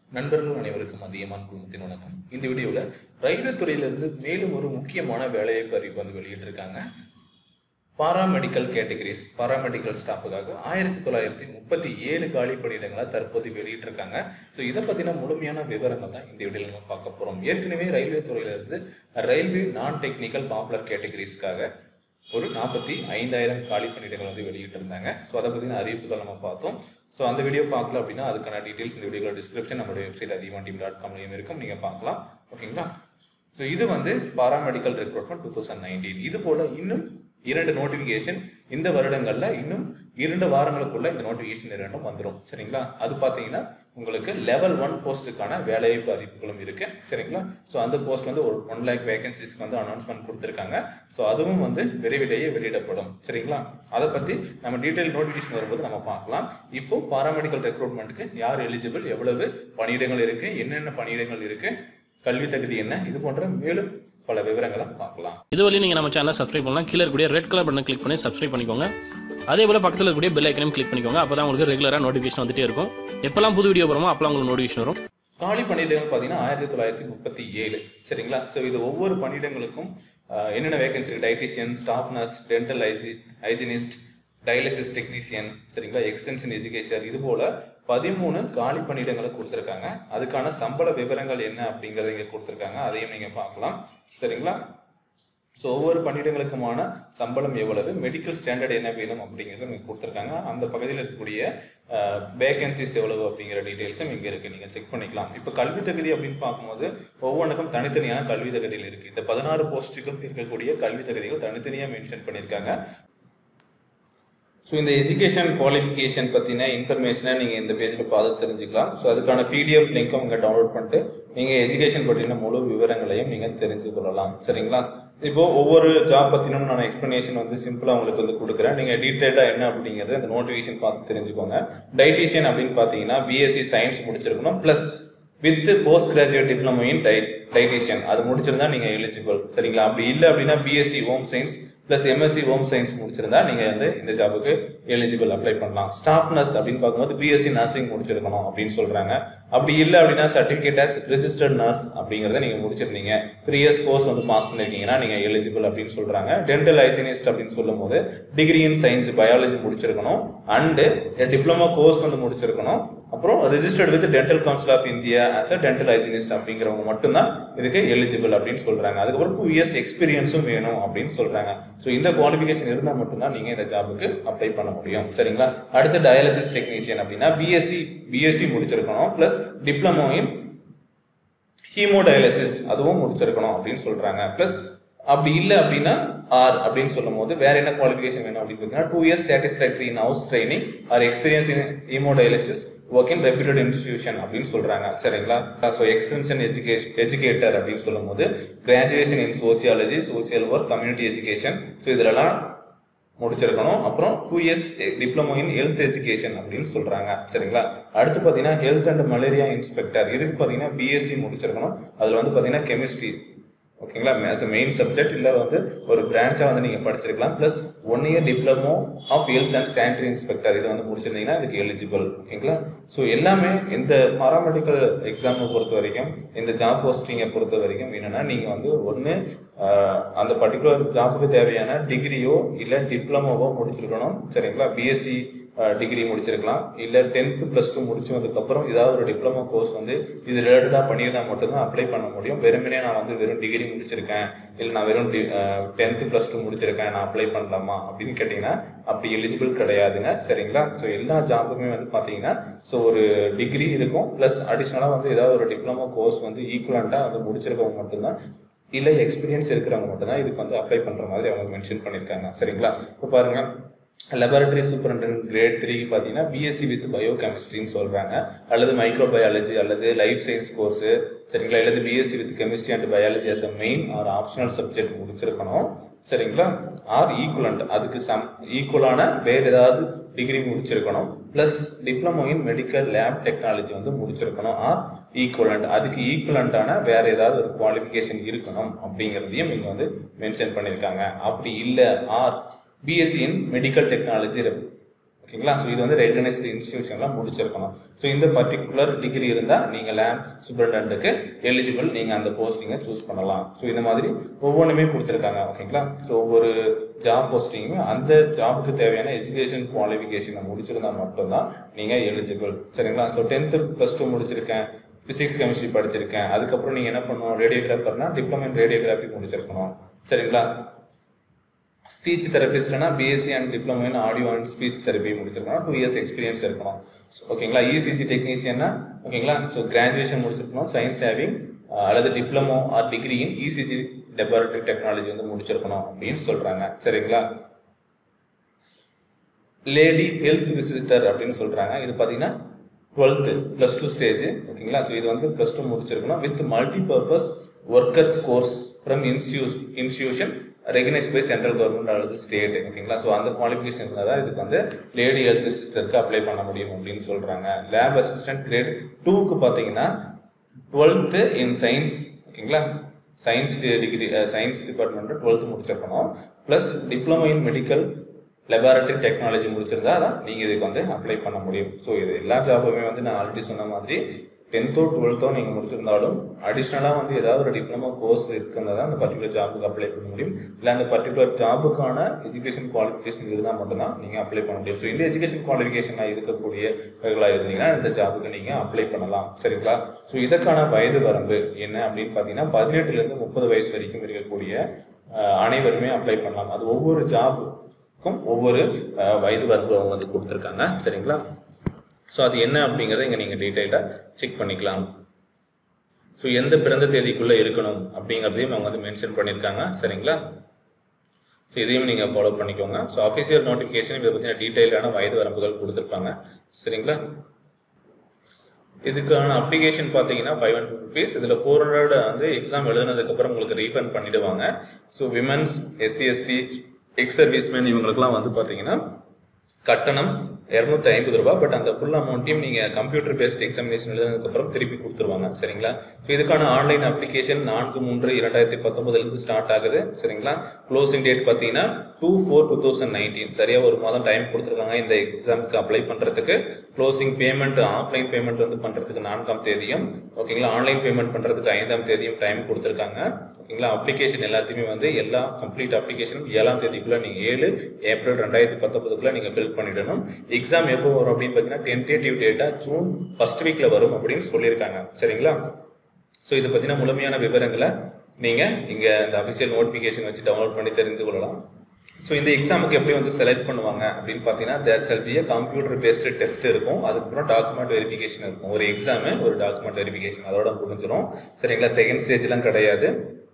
நண்பர்கள் அனைவருக்கும் அதிகமான குழுமத்தின் வணக்கம் இந்த வீடியோவில் ரயில்வே துறையிலிருந்து மேலும் ஒரு முக்கியமான வேலைவாய்ப்பு அறிவிப்பு வந்து வெளியிட்டிருக்காங்க பாராமெடிக்கல் கேட்டகரிஸ் பாராமெடிக்கல் ஸ்டாஃபுக்காக ஆயிரத்தி தொள்ளாயிரத்தி முப்பத்தி ஏழு காலி பணியிடங்களை தற்போது வெளியிட்டிருக்காங்க ஸோ இதை பற்றின முழுமையான விவரங்கள் தான் இந்த வீடியோவில் நம்ம பார்க்க போகிறோம் ஏற்கனவே ரயில்வே துறையிலிருந்து ரயில்வே நான் டெக்னிக்கல் பாப்புலர் கேட்டகரிஸ்க்காக ஒரு நாற்பத்தி ஐந்தாயிரம் காலி பணியிடங்கள் வந்து வெளியிட்டிருந்தாங்க ஸோ அதை பற்றின அறிவிப்புகள் நம்ம பார்த்தோம் ஸோ அந்த வீடியோ பார்க்கல அப்படின்னா அதுக்கான டீட்டெயில்ஸ் இந்த வீடியோட டிஸ்கிரிப்ஷன் நம்மளுடைய வெப்சைட் அதிகமாக டீம் டாட் காம்லையும் இருக்கும் நீங்கள் பார்க்கலாம் ஓகேங்களா ஸோ இது வந்து paramedical recruitment two thousand nineteen இது போல் இன்னும் இரண்டு நோட்டிஃபிகேஷன் இந்த வருடங்களில் இன்னும் இரண்டு வாரங்களுக்குள்ள இந்த நோட்டிஃபிகேஷன் இரண்டும் வந்துடும் சரிங்களா அது பார்த்தீங்கன்னா உங்களுக்கு லெவல் ஒன் போஸ்ட்டுக்கான வேலைவாய்ப்பு அறிவிப்புகளும் இருக்கு சரிங்களா ஸோ அந்த போஸ்ட் வந்து ஒரு ஒன் லேக் வேகன்சிஸ்க்கு வந்து அனௌன்ஸ்மெண்ட் கொடுத்துருக்காங்க ஸோ அதுவும் வந்து விரைவிலேயே வெளியிடப்படும் சரிங்களா அதை பற்றி நம்ம டீட்டெயில் நோட்டிஃபிகேஷன் வரும்போது நம்ம பார்க்கலாம் இப்போ பாராமெடிக்கல் ரெக்ரூட்மெண்ட்டுக்கு யார் எலிஜிபிள் எவ்வளவு பணியிடங்கள் இருக்கு என்னென்ன பணியிடங்கள் இருக்கு கல்வி தகுதி என்ன இது போன்ற மேலும் பல விவரங்களை பார்க்கலாம் இதுவரையும் நீங்கள் நம்ம சேனலை சப்ஸ்கிரைப் பண்ணலாம் கீழே இருக்கக்கூடிய ரெட் கலர் பட்டன் கிளிக் பண்ணி சப்ஸ்கிரைப் பண்ணிக்கோங்க அதே போல் பக்கத்தில் இருக்கக்கூடிய பெல் ஐக்கனையும் கிளிக் பண்ணிக்கோங்க அப்போ தான் உங்களுக்கு ரெகுலராக நோட்டிஃபிகேஷன் வந்துட்டே இருக்கும் எப்போல்லாம் புது வீடியோ வருமோ அப்போலாம் உங்களுக்கு நோட்டிஃபிகேஷன் வரும் காலி பணியிடங்கள் பார்த்தீங்கன்னா ஆயிரத்தி தொள்ளாயிரத்தி முப்பத்தி ஏழு சரிங்களா ஸோ இது ஒவ்வொரு பணியிடங்களுக்கும் ஆஹ், என்னென்ன வேகன்சி இருக்கு டைட்டிஷியன் ஸ்டாஃப் நர்ஸ் டென்டல் ஹைஜி ஹைஜினிஸ்ட் டயாலிசிஸ் டெக்னீசியன் சரிங்களா எக்ஸ்டென்ஷன் எஜுகேஷன் இது போல பதிமூணு காலி பணியிடங்களை கொடுத்துருக்காங்க அதுக்கான சம்பள விவரங்கள் என்ன அப்படிங்கறத இங்க கொடுத்துருக்காங்க அதையும் நீங்க பார்க்கலாம் சரிங்களா ஸோ ஒவ்வொரு பணியிடங்களுக்குமான சம்பளம் எவ்வளவு மெடிக்கல் ஸ்டாண்டர்ட் என்ன வேணும் அப்படிங்கிறத இங்கே கொடுத்துருக்காங்க அந்த பகுதியில் இருக்கக்கூடிய வேகன்சிஸ் எவ்வளவு அப்படிங்கிற டீட்டெயில்ஸும் இங்கே இருக்குது நீங்கள் செக் பண்ணிக்கலாம் இப்போ கல்வி தகுதி அப்படின்னு பார்க்கும்போது ஒவ்வொன்றுக்கும் தனித்தனியான கல்வி தகுதிகள் இருக்குது இந்த பதினாறு போஸ்ட்டுக்கும் இருக்கக்கூடிய கல்வி தகுதிகள் தனித்தனியாக மென்ஷன் பண்ணியிருக்காங்க ஸோ இந்த எஜுகேஷன் குவாலிஃபிகேஷன் பற்றின இன்ஃபர்மேஷனை நீங்கள் இந்த பேஜில் பார்த்து தெரிஞ்சுக்கலாம் ஸோ அதுக்கான பிடிஎஃப் லிங்க்கும் இங்கே டவுன்லோட் பண்ணிட்டு நீங்கள் எஜுகேஷன் பற்றின முழு விவரங்களையும் நீங்கள் தெரிஞ்சு கொள்ளலாம் சரிங்களா இப்போ ஒவ்வொரு ஜாப் பற்றினும் நான் எக்ஸ்ப்ளனேஷன் வந்து சிம்பிளாக உங்களுக்கு வந்து கொடுக்குறேன் நீங்கள் டீட்டெயிலாக என்ன அப்படிங்கிறது அந்த நோட்டிஃபிகேஷன் பார்த்து தெரிஞ்சுக்கோங்க டைட்டிஷியன் அப்படின்னு பார்த்தீங்கன்னா பிஎஸ்சி சயின்ஸ் முடிச்சிருக்கணும் plus with post graduate diploma in டை டைட்டிஷியன் அது முடிச்சிருந்தா நீங்கள் எலிஜிபிள் சரிங்களா அப்படி இல்லை அப்படின்னா BSc home science plus MSc home science முடிச்சிருந்தா நீங்கள் வந்து இந்த ஜாபுக்கு எலிஜிபிள் அப்ளை பண்ணலாம் ஸ்டாஃப் நர்ஸ் அப்படின்னு பார்க்கும்போது பிஎஸ்சி நர்சிங் முடிச்சிருக்கணும் அப்படின்னு சொல்கிறாங்க அப்படி இல்லை அப்படின்னா சர்டிஃபிகேட் ஆஸ் ரிஜிஸ்டர்ட் நர்ஸ் அப்படிங்கிறத நீங்கள் முடிச்சிருந்தீங்க த்ரீ இயர்ஸ் கோர்ஸ் வந்து பாஸ் பண்ணியிருக்கீங்கன்னா நீங்கள் எலிஜிபிள் அப்படின்னு சொல்கிறாங்க டென்டல் ஹைஜினிஸ்ட் அப்படின்னு சொல்லும்போது டிகிரி இன் சயின்ஸ் பயாலஜி முடிச்சிருக்கணும் அண்டு டிப்ளமோ கோர்ஸ் வந்து முடிச்சிருக்கணும் அப்புறம் registered with dental council of India as a dental hygienist அப்படிங்கிறவங்க மட்டும்தான் இதுக்கு எலிஜிபிள் அப்படின்னு சொல்றாங்க அதுக்கப்புறம் டூ இயர்ஸ் எக்ஸ்பீரியன்ஸும் வேணும் அப்படின்னு சொல்றாங்க ஸோ இந்த குவாலிஃபிகேஷன் இருந்தால் மட்டும்தான் நீங்க இந்த ஜாபுக்கு அப்ளை பண்ண முடியும் சரிங்களா அடுத்து டயாலிசிஸ் டெக்னீஷியன் அப்படின்னா பிஎஸ்சி பிஎஸ்சி முடிச்சிருக்கணும் பிளஸ் டிப்ளமோ இன் ஹீமோடயாலிசிஸ் அதுவும் முடிச்சிருக்கணும் அப்படின்னு சொல்றாங்க பிளஸ் அப்படி இல்லை அப்படின்னா ஆர் அப்படின்னு சொல்லும் போது வேற என்ன குவாலிஃபிகேஷன் வேணும் அப்படின்னு பார்த்தீங்கன்னா two years satisfactory in house training or experience in haemodialysis work in reputed institution அப்படின்னு சொல்றாங்க சரிங்களா ஸோ எக்ஸ்டென்ஷன் எஜுகேஷன் எஜுகேட்டர் அப்படின்னு சொல்லும் போது graduation in sociology social work community education so இதிலலாம் முடிச்சிருக்கணும் அப்புறம் two years diploma in health education அப்படின்னு சொல்றாங்க சரிங்களா அடுத்து பார்த்தீங்கன்னா ஹெல்த் அண்ட் மலேரியா இன்ஸ்பெக்டர் இதுக்கு பார்த்தீங்கன்னா பிஎஸ்சி முடிச்சிருக்கணும் அதில் வந்து பார்த்தீங்கன்னா கெமிஸ்ட்ரி ஓகேங்களா மேஸ் மெயின் சப்ஜெக்ட் இல்லை வந்து ஒரு பிரான்ச்சாக வந்து நீங்கள் படிச்சிருக்கலாம் plus one year diploma of health and sanitary inspector இது வந்து முடிச்சிருந்தீங்கன்னா இதுக்கு எலிஜிபிள் ஓகேங்களா ஸோ எல்லாமே இந்த பாராமெடிக்கல் எக்ஸாமை பொறுத்த வரைக்கும் இந்த ஜாப் போஸ்டிங்கை பொறுத்த வரைக்கும் என்னென்னா நீங்கள் வந்து ஒன்று அந்த பர்டிகுலர் ஜாபுக்கு தேவையான டிகிரியோ இல்லை டிப்ளமோவோ முடிச்சிருக்கணும் சரிங்களா பிஎஸ்சி டிகிரி முடிச்சிருக்கலாம் இல்லை டென்த்து ப்ளஸ் டூ முடிச்சதுக்கப்புறம் ஏதாவது ஒரு டிப்ளமோ கோர்ஸ் வந்து இது ரிலேட்டடாக பண்ணியிருந்தா மட்டும்தான் அப்ளை பண்ண முடியும் வெறுமனே நான் வந்து வெறும் டிகிரி முடிச்சிருக்கேன் இல்லை நான் வெறும் டென்த்து ப்ளஸ் டூ முடிச்சிருக்கேன் நான் அப்ளை பண்ணலாமா அப்படின்னு கேட்டிங்கன்னா அப்படி எலிஜிபிள் கிடையாதுங்க சரிங்களா ஸோ எல்லா ஜாபுக்குமே வந்து பார்த்தீங்கன்னா ஸோ ஒரு டிகிரி இருக்கும் ப்ளஸ் அடிஷ்னலாக வந்து ஏதாவது ஒரு டிப்ளமோ கோர்ஸ் வந்து ஈக்குவலண்ட்டாக வந்து முடிச்சிருக்கவங்க மட்டும்தான் இல்லை எக்ஸ்பீரியன்ஸ் இருக்கிறவங்க மட்டும்தான் இதுக்கு வந்து அப்ளை பண்ணுற மாதிரி அவங்க மென்ஷன் பண்ணியிருக்காங்க சரிங்களா இப்போ பாருங்கள் லெபார்டரி சூப்பரண்டன்ட் கிரேட் த்ரீ பார்த்தீங்கன்னா பிஎஸ்சி வித் பயோ கெமிஸ்ட்ரின்னு சொல்கிறாங்க அல்லது மைக்ரோபயாலஜி அல்லது லைஃப் சயின்ஸ் கோர்ஸு சரிங்களா அல்லது BSc with chemistry and biology as a main or optional subject முடிச்சிருக்கணும் சரிங்களா ஆர் ஈக்குவலண்ட் அதுக்கு சம் ஈக்குவலான வேறு ஏதாவது டிகிரி முடிச்சிருக்கணும் plus diploma in medical lab technology வந்து முடிச்சிருக்கணும் ஆர் ஈக்குவலண்ட் அதுக்கு ஈக்குவலண்ட்டான வேற ஏதாவது ஒரு குவாலிஃபிகேஷன் இருக்கணும் அப்படிங்கிறதையும் இங்கே வந்து மென்ஷன் பண்ணியிருக்காங்க அப்படி இல்லை or BSc in medical technology ஓகேங்களா ஸோ இது வந்து ரெகனைஸ்டு இன்ஸ்டியூஷன்லாம் முடிச்சிருக்கணும் ஸோ இந்த பர்டிகுலர் டிகிரி இருந்தால் நீங்கள் லேப் சூப்பரண்டன்ட்டுக்கு எலிஜிபிள் நீங்கள் அந்த போஸ்டிங்கை சூஸ் பண்ணலாம் ஸோ இந்த மாதிரி ஒவ்வொன்றுமே கொடுத்துருக்காங்க ஓகேங்களா ஸோ ஒவ்வொரு ஜாப் போஸ்டிங்குமே அந்த ஜாபுக்கு தேவையான எஜுகேஷன் குவாலிஃபிகேஷனை முடிச்சிருந்தா மட்டும்தான் நீங்கள் எலிஜிபிள் சரிங்களா ஸோ டென்த்து ப்ளஸ் டூ முடிச்சிருக்கேன் ஃபிசிக்ஸ் கெமிஸ்ட்ரி படிச்சிருக்கேன் அதுக்கப்புறம் நீங்கள் என்ன பண்ணணும் ரேடியோகிராஃபர்னா டிப்ளமோ இன் ரேடியோகிராஃபி முடிச்சிருக்கணும் சரிங்களா ஸ்பீச் தெரபிஸ்ட்னா BSc and diploma in audio and speech therapy முடிச்சிருக்கணும் டூ இயர்ஸ் எக்ஸ்பீரியன்ஸ் இருக்கணும் So, ஓகேங்களா இசிஜி டெக்னீஷியன்னா ஓகேங்களா ஸோ கிராஜுவேஷன் முடிச்சிருக்கணும் சயின்ஸ் ஹேவிங் அல்லது diploma or degree in ECG laboratory technology வந்து முடிச்சிருக்கணும் அப்படின்னு சொல்றாங்க சரிங்களா லேடி ஹெல்த் விசிட்டர் அப்படின்னு சொல்றாங்க இது பார்த்தீங்கன்னா டுவெல்த்து ப்ளஸ் டூ ஸ்டேஜ் ஓகேங்களா ஸோ இது வந்து ப்ளஸ் டூ முடிச்சிருக்கணும் with multi purpose workers course from இன்ஸ்டியூஸ் institution recognise by central government அல்லது ஸ்டேட் ஓகேங்களா ஸோ அந்த குவாலிஃபிகேஷன் இருந்தால் தான் இதுக்கு வந்து லேடி ஹெல்த் அசிஸ்டருக்கு அப்ளை பண்ண முடியும் அப்படின்னு சொல்கிறாங்க லேப் அசிஸ்டன்ட் கிரேட் டூக்கு பார்த்தீங்கன்னா டுவெல்த்து இன் சயின்ஸ் ஓகேங்களா science degree science department twelfth முடிச்சிருக்கணும் plus diploma in medical laboratory technology முடிச்சிருந்தா தான் நீங்கள் இதுக்கு வந்து அப்ளை பண்ண முடியும் ஸோ இது எல்லா ஜாபுமே வந்து நான் ஆல்ரெடி சொன்ன மாதிரி டென்த்தோ டுவெல்த்தோ நீங்கள் முடிச்சிருந்தாலும் அடிஷ்னலாக வந்து ஏதாவது ஒரு டிப்ளமோ கோர்ஸ் இருக்குன்னா தான் அந்த பர்டிகுலர் ஜாபுக்கு அப்ளை பண்ண முடியும் இல்லை அந்த பர்டிகுலர் ஜாபுக்கான எஜுகேஷன் குவாலிஃபிகேஷன் இருந்தால் மட்டும்தான் நீங்கள் அப்ளை பண்ண முடியும் ஸோ இந்த எஜுகேஷன் குவாலிஃபிகேஷனாக இருக்கக்கூடியவர்களாக இருந்தீங்கன்னா இந்த ஜாபுக்கு நீங்கள் அப்ளை பண்ணலாம் சரிங்களா ஸோ இதற்கான வயது வரம்பு என்ன அப்படின்னு பார்த்தீங்கன்னா பதினெட்டுலேருந்து முப்பது வயசு வரைக்கும் இருக்கக்கூடிய அஹ், அனைவருமே அப்ளை பண்ணலாம் அது ஒவ்வொரு ஜாபுக்கும் ஒவ்வொரு அஹ், வயது வரம்பு அவங்க வந்து கொடுத்துருக்காங்க சரிங்களா ஸோ அது என்ன அப்படிங்கிறத இங்கே நீங்கள் டீட்டெயிலாக செக் பண்ணிக்கலாம் ஸோ எந்த பிறந்த தேதிக்குள்ளே இருக்கணும் அப்படிங்கிறதையும் அவங்க வந்து மென்ஷன் பண்ணியிருக்காங்க சரிங்களா ஸோ இதையும் நீங்கள் ஃபாலோ பண்ணிக்கோங்க ஸோ அஃபிஷியல் நோட்டிஃபிகேஷன் இதை பற்றின டீட்டெயிலான வயது வரம்புகள் கொடுத்துருப்பாங்க சரிங்களா இதுக்கான அப்ளிகேஷன் பார்த்தீங்கன்னா ஃபைவ் ஹண்ட்ரட் ருபீஸ் இதில் ஃபோர் ஹண்ட்ரட் வந்து எக்ஸாம் எழுதுனதுக்கப்புறம் உங்களுக்கு ரீஃபண்ட் பண்ணிடுவாங்க so women's SC ST ex serviceman இவங்களுக்குலாம் வந்து பார்த்தீங்கன்னா கட்டணம் இரநூத்தி ஐம்பது ரூபாய் பட் அந்த ஃபுல் அமௌண்ட்டையும் நீங்கள் கம்ப்யூட்டர் பேஸ்ட் எக்ஸாமினேஷன் எழுதுனதுக்கப்புறம் திருப்பி கொடுத்துருவாங்க சரிங்களா ஸோ இதுக்கான ஆன்லைன் அப்ளிகேஷன் நான்கு மூன்று இரண்டாயிரத்தி பத்தொன்பதுலேருந்து ஸ்டார்ட் ஆகுது சரிங்களா க்ளோசிங் டேட் பார்த்தீங்கன்னா two four two thousand nineteen சரியாக ஒரு மாதம் டைம் கொடுத்துருக்காங்க இந்த எக்ஸாமுக்கு அப்ளை பண்ணுறதுக்கு க்ளோசிங் பேமெண்ட் ஆஃப்லைன் பேமெண்ட் வந்து பண்ணுறதுக்கு நான்காம் தேதியும் ஓகேங்களா ஆன்லைன் பேமெண்ட் பண்ணுறதுக்கு ஐந்தாம் தேதியும் டைம் கொடுத்துருக்காங்க ஓகேங்களா அப்ளிகேஷன் எல்லாத்தையுமே வந்து எல்லா கம்ப்ளீட் அப்ளிகேஷனும் ஏழாம் தேதிக்குள்ளே நீங்கள் ஏழு ஏப்ரல் ரெண்டாயிரத்தி பத்தொன்பதுக்குள்ளே நீங்கள் ஃபில் பண்ணிடணும் எக்ஸாம் எப்போ வரும் அப்படின்னு பார்த்தீங்கன்னா டென்டேட்டிவ் டேட்டா ஜூன் ஃபர்ஸ்ட் வீக்கில் வரும் அப்படின்னு சொல்லியிருக்காங்க சரிங்களா ஸோ இதை பற்றின முழுமையான விவரங்களை நீங்கள் இங்கே இந்த அஃபிஷியல் நோட்டிஃபிகேஷன் வச்சு டவுன்லோட் பண்ணி தெரிந்து கொள்ளலாம் ஸோ இந்த எக்ஸாமுக்கு எப்படி வந்து செலக்ட் பண்ணுவாங்க அப்படின்னு பார்த்தீங்கன்னா there shall be computer based test இருக்கும் அதுக்கப்புறம் டாக்குமெண்ட் வெரிஃபிகேஷன் இருக்கும் ஒரு எக்ஸாமு ஒரு டாக்குமெண்ட் வெரிஃபிகேஷன் அதோட முடிஞ்சிடும் சரிங்களா செகண்ட் ஸ்டேஜ்லாம் கிடையாது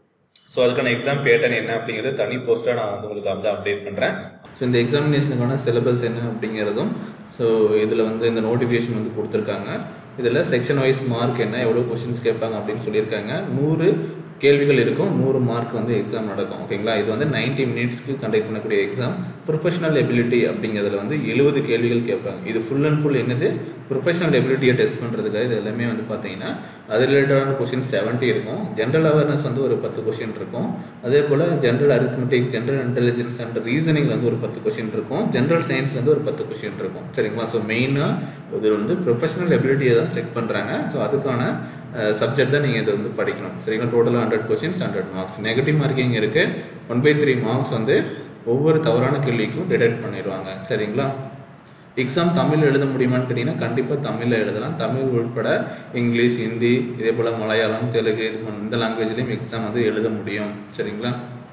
ஸோ அதுக்கான எக்ஸாம் பேட்டர்ன் என்ன அப்படிங்கிறது தனி போஸ்ட்டாக நான் வந்து உங்களுக்கு வந்து அப்டேட் பண்ணுறேன் ஸோ இந்த எக்ஸாமினேஷனுக்கான சிலபஸ் என்ன அப்படிங்கிறதும் ஸோ இதில் வந்து இந்த நோட்டிஃபிகேஷன் வந்து கொடுத்துருக்காங்க இதில் செக்ஷன் வைஸ் மார்க் என்ன எவ்வளோ கொஷின்ஸ் கேட்பாங்க அப்படின்னு சொல்லியிருக்காங்க நூறு கேள்விகள் இருக்கும் நூறு மார்க் வந்து எக்ஸாம் நடக்கும் ஓகேங்களா இது வந்து 90 மினிட்ஸ்க்கு கண்டக்ட் பண்ணக்கூடிய எக்ஸாம் ப்ரொஃபஷனல் எபிலிட்டி அப்படிங்கிறதுல வந்து எழுபது கேள்விகள் கேட்பாங்க இது ஃபுல் அண்ட் ஃபுல் என்னது ப்ரொஃபஷனல் எபிலிட்டியை டெஸ்ட் பண்ணுறதுக்காக இது எல்லாமே வந்து பார்த்தீங்கன்னா அது ரிலேட்டடான கொஷின் 70 இருக்கும் ஜென்ரல் அவேர்னஸ் வந்து ஒரு பத்து கொஷின் இருக்கும் அதே போல் general arithmetic general intelligence and reasoning வந்து ஒரு பத்து கொஷின் இருக்கும் ஜென்ரல் சயின்ஸ்ல வந்து ஒரு பத்து கொஷின் இருக்கும் சரிங்களா ஸோ மெயினாக இது வந்து ப்ரொஃபஷனல் எபிலிட்டியை தான் செக் பண்ணுறாங்க ஸோ அதுக்கான சப்ஜெக்ட் தான் நீங்கள் இது வந்து படிக்கணும் சரிங்களா டோட்டலாக hundred questions hundred marks negative marking இருக்குது ஒன் பை த்ரீ மார்க்ஸ் வந்து ஒவ்வொரு தவறான கேள்விக்கும் டிடெக்ட் பண்ணிடுவாங்க சரிங்களா எக்ஸாம் தமிழ் எழுத முடியுமான்னு கேட்டிங்கன்னா கண்டிப்பாக தமிழில் எழுதலாம் தமிழ் உட்பட இங்கிலீஷ் ஹிந்தி இதே போல் மலையாளம் தெலுங்கு இது போன்ற இந்த லாங்குவேஜ்லேயும் எக்ஸாம் வந்து எழுத முடியும் சரிங்களா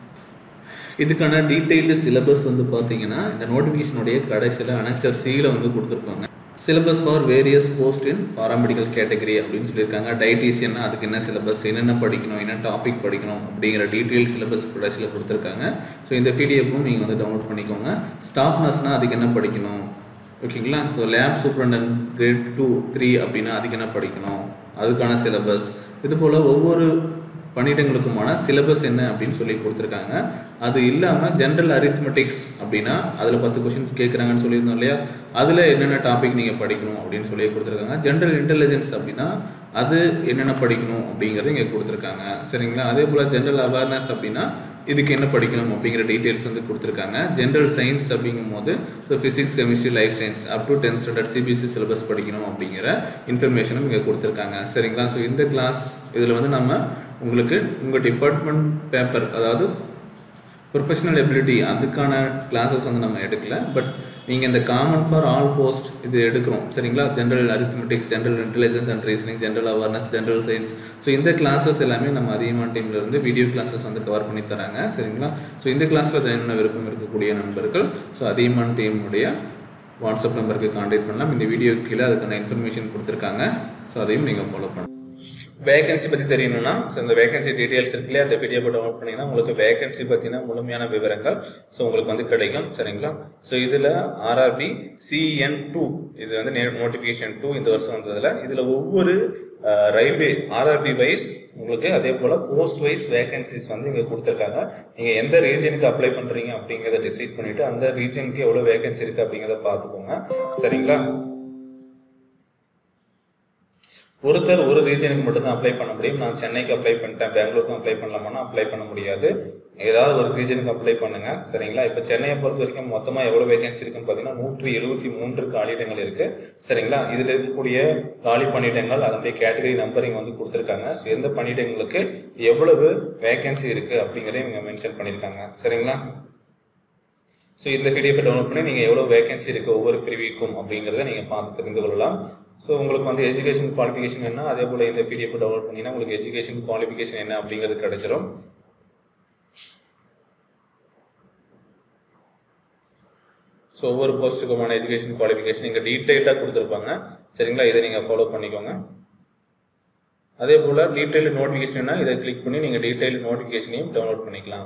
இதுக்கான டீட்டெயில்டு சிலபஸ் வந்து பார்த்தீங்கன்னா இந்த நோட்டிஃபிகேஷனுடைய கடைசியில் அனெக்சர் சியில் வந்து கொடுத்துருப்பாங்க syllabus for various post in paramedical category அப்படின்னு சொல்லியிருக்காங்க டயட்டீஷியன்னா அதுக்கு என்ன சிலபஸ் என்னென்ன படிக்கணும் என்ன டாபிக் படிக்கணும் அப்படிங்கிற டீட்டெயில் சிலபஸ் கடைசியில் கொடுத்துருக்காங்க ஸோ இந்த பிடிஎஃப்பும் நீங்கள் வந்து டவுன்லோட் பண்ணிக்கோங்க ஸ்டாஃப் நர்ஸ்னால் அதுக்கு என்ன படிக்கணும் ஓகேங்களா so lab superintendent grade two three அப்படின்னா அதுக்கு என்ன படிக்கணும் அதுக்கான சிலபஸ் இது போல் ஒவ்வொரு பணியிடங்களுக்குமான சிலபஸ் என்ன அப்படின்னு சொல்லி கொடுத்துருக்காங்க அது இல்லாமல் ஜென்ரல் அரித்மெட்டிக்ஸ் அப்படின்னா அதில் பத்து கொஷின்ஸ் கேட்குறாங்கன்னு சொல்லியிருந்தோம் இல்லையா அதில் என்னென்ன டாபிக் நீங்கள் படிக்கணும் அப்படின்னு சொல்லி கொடுத்துருக்காங்க ஜென்ரல் இன்டெலிஜென்ஸ் அப்படின்னா அது என்னென்ன படிக்கணும் அப்படிங்கிறது இங்கே கொடுத்துருக்காங்க சரிங்களா அதே போல் ஜென்ரல் அவேர்னஸ் அப்படின்னா இதுக்கு என்ன படிக்கணும் அப்படிங்கிற டீட்டெயில்ஸ் வந்து கொடுத்துருக்காங்க ஜென்ரல் சயின்ஸ் அப்படிங்கும் போது so physics chemistry life science up to tenth standard CBSE syllabus படிக்கணும் அப்படிங்கிற இன்ஃபர்மேஷனும் இங்கே கொடுத்துருக்காங்க சரிங்களா ஸோ இந்த கிளாஸ் இதில் வந்து நம்ம உங்களுக்கு உங்கள் டிபார்ட்மெண்ட் பேப்பர் அதாவது ப்ரொஃபஷனல் எபிலிட்டி அதுக்கான கிளாஸஸ் வந்து நம்ம எடுக்கல பட் நீங்கள் இந்த காமன் ஃபார் ஆல் போஸ்ட் இது எடுக்கிறோம் சரிங்களா general arithmetics general intelligence and reasoning general awareness general science so இந்த கிளாஸஸ் எல்லாமே நம்ம அதிகமான டீம்ல இருந்து வீடியோ கிளாஸஸ் வந்து கவர் பண்ணி தராங்க சரிங்களா ஸோ இந்த கிளாஸில் ஜாயின் பண்ண விருப்பம் இருக்கக்கூடிய நண்பர்கள் ஸோ அதிகமான டீமுடைய வாட்ஸ்அப் நம்பருக்கு கான்டாக்ட் பண்ணலாம் இந்த வீடியோ கீழே அதுக்கான இன்ஃபர்மேஷன் கொடுத்துருக்காங்க ஸோ அதையும் நீங்கள் ஃபாலோ பண்ணலாம் வேகன்சி பற்றி தெரியணும்னா ஸோ இந்த வேகன்சி டீட்டெயில்ஸ் இருக்கு இல்லையா அந்த வீடியோ டவுன்லோட் பண்ணிங்கன்னா உங்களுக்கு வேகன்சி பற்றின முழுமையான விவரங்கள் ஸோ உங்களுக்கு வந்து கிடைக்கும் சரிங்களா ஸோ இதில் ஆர்ஆர்பி சிஎன் டூ இது வந்து நோட்டிஃபிகேஷன் டூ இந்த வருஷம் வந்ததில் இதில் ஒவ்வொரு ரயில்வே ஆர்ஆர்பி வைஸ் உங்களுக்கு அதே போல் போஸ்ட் வைஸ் வேகன்சிஸ் வந்து இங்கே கொடுத்துருக்காங்க நீங்கள் எந்த ரீஜனுக்கு அப்ளை பண்ணுறீங்க அப்படிங்கிறத டிசைட் பண்ணிவிட்டு அந்த ரீஜனுக்கு எவ்வளோ வேகன்சி இருக்குது அப்படிங்கிறத பார்த்துக்கோங்க சரிங்களா ஒருத்தர் ஒரு ரீஜனுக்கு மட்டும்தான் அப்ளை பண்ண முடியும் நான் சென்னைக்கு அப்ளை பண்ணிட்டேன் பெங்களூருக்கும் அப்ளை பண்ணலாமான்னா அப்ளை பண்ண முடியாது ஏதாவது ஒரு ரீஜனுக்கு அப்ளை பண்ணுங்க சரிங்களா இப்போ சென்னையை பொறுத்த வரைக்கும் மொத்தமாக எவ்வளோ வேகன்சி இருக்குன்னு பார்த்தீங்கன்னா நூற்றி எழுபத்தி மூன்று காலியிடங்கள் இருக்கு சரிங்களா இதில் இருக்கக்கூடிய காலி பணியிடங்கள் அதனுடைய கேட்டகரி நம்பரிங் வந்து கொடுத்துருக்காங்க ஸோ எந்த பணியிடங்களுக்கு எவ்வளவு வேகன்சி இருக்கு அப்படிங்கிறதையும் இவங்க மென்ஷன் பண்ணியிருக்காங்க சரிங்களா ஸோ இந்த பிடிஎஃப் டவுன்லோட் பண்ணி நீங்கள் எவ்வளோ வேகன்சி இருக்குது ஒவ்வொரு பிரிவிக்கும் அப்படிங்கிறத நீங்கள் பார்த்து தெரிந்து கொள்ளலாம் ஸோ உங்களுக்கு வந்து எஜுகேஷன் குவாலிஃபிகேஷன் என்ன அதே போல் இந்த பிடிஎஃப் டவுன்லோட் பண்ணிங்கன்னா உங்களுக்கு எஜுகேஷன் குவாலிஃபிகேஷன் என்ன அப்படிங்கிறது கிடைச்சிரும் ஸோ ஒவ்வொரு போஸ்ட்டுக்குமான எஜுகேஷன் குவாலிஃபிகேஷன் இங்கே டீட்டெயில்டாக கொடுத்துருப்பாங்க சரிங்களா இதை நீங்கள் ஃபாலோ பண்ணிக்கோங்க அதே போல் டீட்டெயில் நோட்டிஃபிகேஷன்னா இதை கிளிக் பண்ணி நீங்கள் டீட்டெயில் நோட்டிஃபிகேஷனையும் டவுன்லோட் பண்ணிக்கலாம்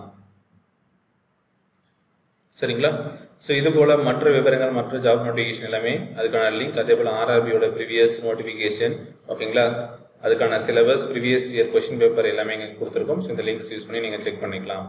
சரிங்களா ஸோ இது போல் மற்ற விவரங்கள் மற்ற ஜாப் நோட்டிஃபிகேஷன் எல்லாமே அதுக்கான லிங்க் அதே போல் ஆர்ஆர்பியோட ப்ரீவியஸ் நோட்டிஃபிகேஷன் ஓகேங்களா அதுக்கான syllabus previous year question paper எல்லாமே இங்கே கொடுத்துருக்கோம் ஸோ இந்த லிங்க்ஸ் யூஸ் பண்ணி நீங்கள் செக் பண்ணிக்கலாம்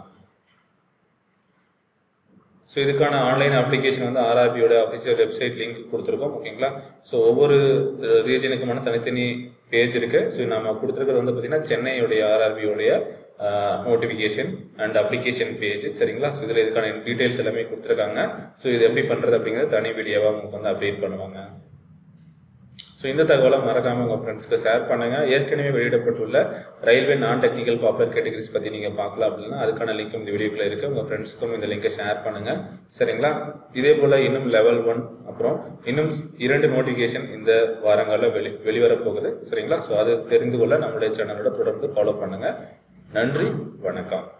ஸோ இதுக்கான ஆன்லைன் அப்ளிகேஷன் வந்து ஆர்ஆர்பியோட அஃபிஷியல் வெப்சைட் லிங்க் கொடுத்துருக்கோம் ஓகேங்களா ஸோ ஒவ்வொரு ரீஜனுக்குமான தனித்தனி பேஜ் இருக்கு ஸோ நம்ம கொடுத்துருக்கிறது வந்து பார்த்தீங்கன்னா சென்னையுடைய ஆர்ஆர்பியோடைய நோட்டிஃபிகேஷன் அண்ட் அப்ளிகேஷன் பேஜ் சரிங்களா ஸோ இதில் இதுக்கான டீட்டெயில்ஸ் எல்லாமே கொடுத்துருக்காங்க ஸோ இது எப்படி பண்ணுறது அப்படிங்கிறது தனி வீடியோவாக உங்களுக்கு வந்து அப்டேட் பண்ணுவாங்க ஸோ இந்த தகவலை மறக்காமல் உங்கள் ஃப்ரெண்ட்ஸ்க்கு ஷேர் பண்ணுங்கள் ஏற்கனவே வெளியிடப்பட்டுள்ள ரயில்வே நான் டெக்னிக்கல் பாப்புலர் கேட்டகரிஸ் பற்றி நீங்கள் பார்க்கலாம் அப்படின்னா அதுக்கான லிங்க் இந்த வீடியோக்குள்ள இருக்குது உங்கள் ஃப்ரெண்ட்ஸ்க்கும் இந்த லிங்கை ஷேர் பண்ணுங்கள் சரிங்களா இதே போல் இன்னும் லெவல் ஒன் அப்புறம் இன்னும் இரண்டு நோட்டிஃபிகேஷன் இந்த வாரங்களில் வெளி வெளிவரப் போகுது சரிங்களா ஸோ அது தெரிந்து கொள்ள நம்மளுடைய சேனலோட தொடர்ந்து ஃபாலோ பண்ணுங்கள் நன்றி வணக்கம்